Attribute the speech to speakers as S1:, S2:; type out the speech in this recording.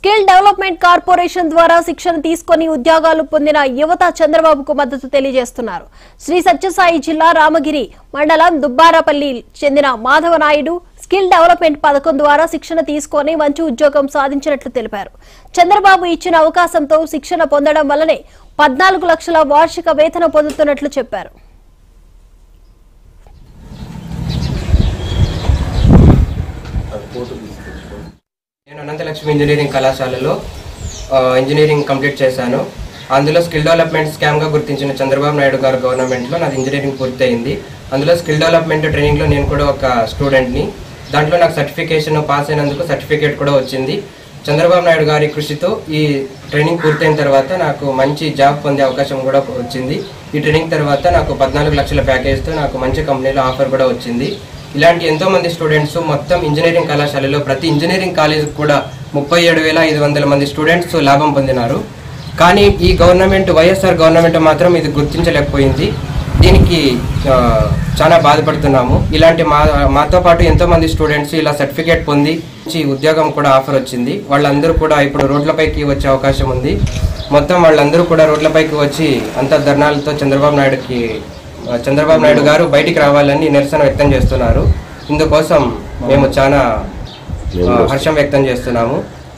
S1: skill development corporation ద్వారా శిక్షణ తీసుకొని ఉద్యోగాలు పొందిన యువత చంద్రబాబుకు మద్దతు తెలియజేస్తున్నారు శ్రీ సత్యసాయి జిల్లా రామగిరి మండలం దుబ్బారపల్లి చెందిన మాధవ నాయుడు స్కిల్ డెవలప్మెంట్ పథకం ద్వారా శిక్షణ తీసుకొని మంచి ఉద్యోగం సాధించినట్లు తెలిపారు చంద్రబాబు ఇచ్చిన అవకాశంతో శిక్షణ పొందడం వల్లనే పద్నాలుగు లక్షల వార్షిక వేతనం పొందుతున్నట్లు చెప్పారు
S2: నేను అనంతలక్ష్మి ఇంజనీరింగ్ కళాశాలలో ఆ, ఇంజనీరింగ్ కంప్లీట్ చేశాను అందులో స్కిల్ డెవలప్మెంట్ స్కామ్గా గుర్తించిన చంద్రబాబు నాయుడు గారు గవర్నమెంట్లో నాది ఇంజనీరింగ్ పూర్తయింది అందులో స్కిల్ డెవలప్మెంట్ ట్రైనింగ్లో నేను కూడా ఒక స్టూడెంట్ని దాంట్లో నాకు సర్టిఫికేషన్ పాస్ అయినందుకు సర్టిఫికేట్ కూడా వచ్చింది చంద్రబాబు నాయుడు గారి కృషితో ఈ ట్రైనింగ్ పూర్తయిన తర్వాత నాకు మంచి జాబ్ పొందే అవకాశం కూడా వచ్చింది ఈ ట్రైనింగ్ తర్వాత నాకు పద్నాలుగు లక్షల ప్యాకేజ్తో నాకు మంచి కంపెనీలో ఆఫర్ కూడా వచ్చింది ఇలాంటి ఎంతో మంది స్టూడెంట్స్ మొత్తం ఇంజనీరింగ్ కళాశాలలో ప్రతి ఇంజనీరింగ్ కాలేజ్ కూడా ముప్పై ఏడు వేల ఐదు వందల మంది స్టూడెంట్స్ లాభం పొందినారు కానీ ఈ గవర్నమెంట్ వైఎస్ఆర్ గవర్నమెంట్ మాత్రం ఇది గుర్తించలేకపోయింది దీనికి ఆ, చాలా బాధపడుతున్నాము ఇలాంటి మా మాతో పాటు ఎంతో మంది స్టూడెంట్స్ ఇలా సర్టిఫికేట్ పొంది మంచి ఉద్యోగం కూడా ఆఫర్ వచ్చింది వాళ్ళందరూ కూడా ఇప్పుడు రోడ్లపైకి వచ్చే అవకాశం ఉంది మొత్తం వాళ్ళందరూ కూడా రోడ్లపైకి వచ్చి అంత ధర్నాలతో చంద్రబాబు నాయుడుకి ఆ, చంద్రబాబు నాయుడు గారు బయటికి రావాలని నిరసన వ్యక్తం చేస్తున్నారు ఇందుకోసం మేము చాలా ఆ, హర్షం వ్యక్తం చేస్తున్నాము